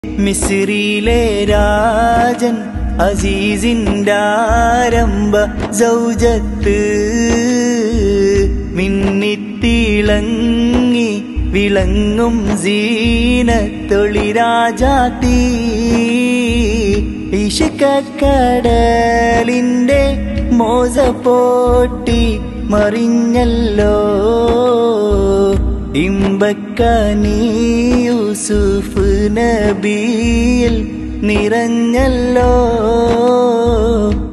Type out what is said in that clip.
മിസ്രിയിലെ രാജൻ അസീസിൻ്റെ ആരംഭ സൗജത്ത് മിന്നിത്തിളങ്ങി വിളങ്ങും സീനത്തൊളിരാജാത്തി ഇഷക്കടലിൻ്റെ മോസ പോട്ടി മറിഞ്ഞല്ലോ ഇമ്പക്കനീ യൂസുഫ് നബിയിൽ നിറഞ്ഞല്ലോ